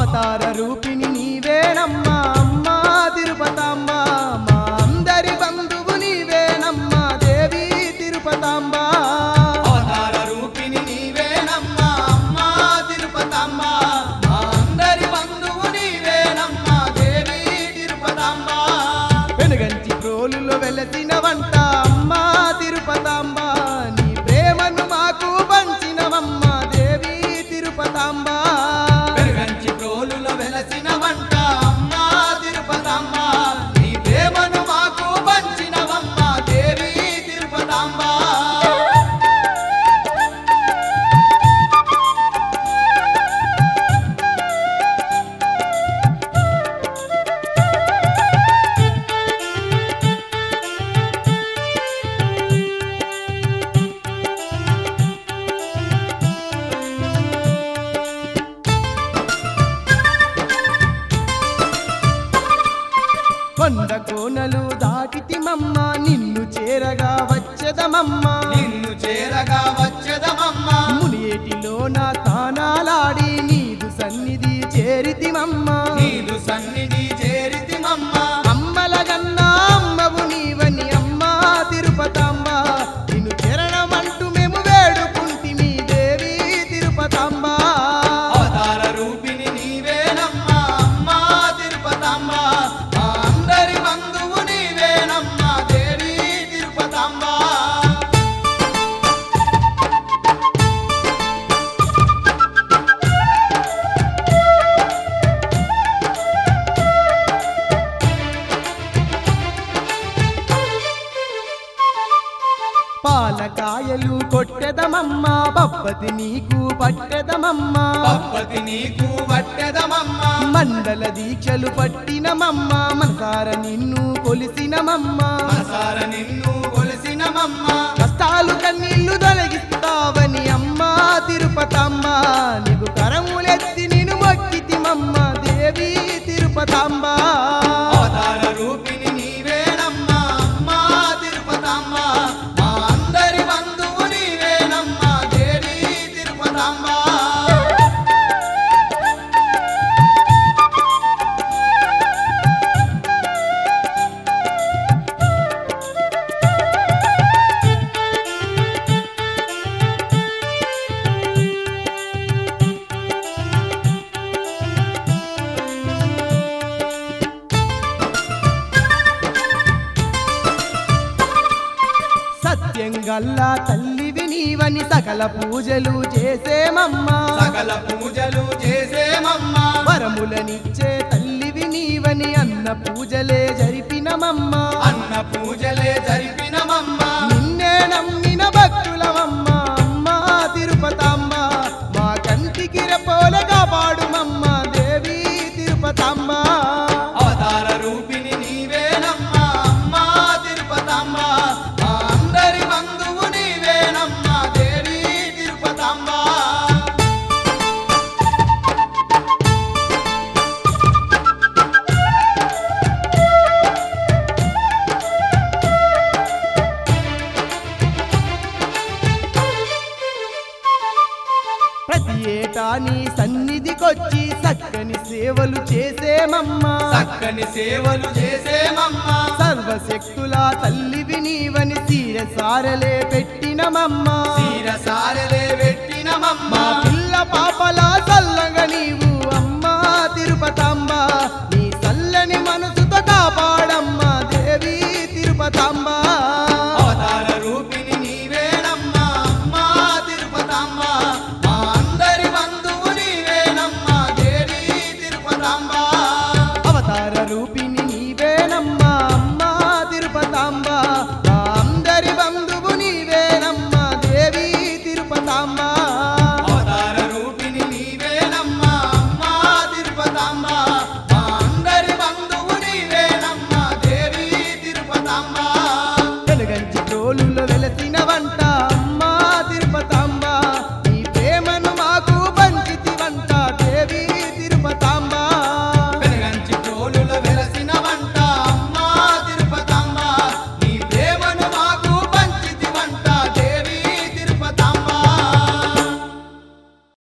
అవతార రూపిణి నీవేనమ్మా అమ్మా తిరుపతాంబ మా అందరి బంధువు నీవేనమ్మా దేవి తిరుపతాంబ అవతార రూపిణి నీవేనమ్మా అమ్మా తిరుపతమ్మ మా అందరి బంధువు నీవేనమ్మా దేవి తిరుపతమ్మ వెనుగంచి ప్రోలులో వెలసిన వంట అమ్మా తిరుపతాంబ నీ ప్రేమను మాకు పంచినవమ్మ దేవి తిరుపతాంబ పెరుగంచి ప్రోలులో వెలసిన వంట అమ్మా తిరుపతమ్మ నీ ప్రేమను మాకు పంచినవమ్మ దేవి తిరుపతమ్మ కొండ కోనలు దాటితిమమ్మ నిన్ను చేరగా వచ్చదమమ్మ నిన్ను చేరగా వచ్చదమమ్మ మునియేటిలో నా తానాలాడి నీదు సన్నిధి చేరితిమమ్మ నీదు సన్నిధి చేరితిమమ్మ అమ్మల గన్నా అమ్మవు నీవని అమ్మా తిరుపతాంబ నిన్ను చరణమంటూ మేము వేడుకుంటిమి దేవి తిరుపతాంబ అవతార రూపిణి నీవేనమ్మా అమ్మా తిరుపతమ్మ మా అందరి బంధువు నీవేనమ్మా దేవి తిరుపతమ్మ పాలకాయలు కొట్టెదమమ్మ పప్పతి నీకు పట్టెదమమ్మ పప్పతి నీకు వట్టెదమమ్మ మండల దీక్షలు పట్టినమమ్మ మనసార నిన్ను కొలిసినమమ్మ మనసార నిన్ను కొలిసినమమ్మ కష్టాలు కన్నీళ్లు తొలగిస్తావని అమ్మా తిరుపతమ్మ నీకు కరములెత్తి నేను మొక్కితిమమ్మ దేవి తిరుపతమ్మ అవతార రూపిణి నీవేనమ్మా అమ్మా తిరుపతమ్మ మా అందరి బంధువు నీవేనమ్మా దేవి తిరుపతమ్మ సత్యం గల్లా తల్లివి నీవని సకల పూజలు చేసేమమ్మా సకల పూజలు చేసేమమ్మా వరములనిచ్చే తల్లివి నీవని అన్న పూజలే జరిపినమమ్మా అన్న పూజలే జరిపినమమ్మా నిన్నే నమ్మిన భక్తులమమ్మ అమ్మా తిరుపతమ్మ మా కంటికి రెప్పోలగా పాడుమమ్మ దేవి తిరుపతమ్మ అవతార రూపిణి నీవేనమ్మా అమ్మా తిరుపతమ్మ మా అందరి బంధువు నీవేనమ్మా దేవి తిరుపతమ్మ ప్రతి ఏటా నీ సన్నిధికొచ్చి చక్కని సేవలు చేసేమమ్మా చక్కని సేవలు చేసేమమ్మా సర్వశక్తుల తల్లివి నీవని తీర సారలే పెట్టినమమ్మా తీర సారలే పెట్టి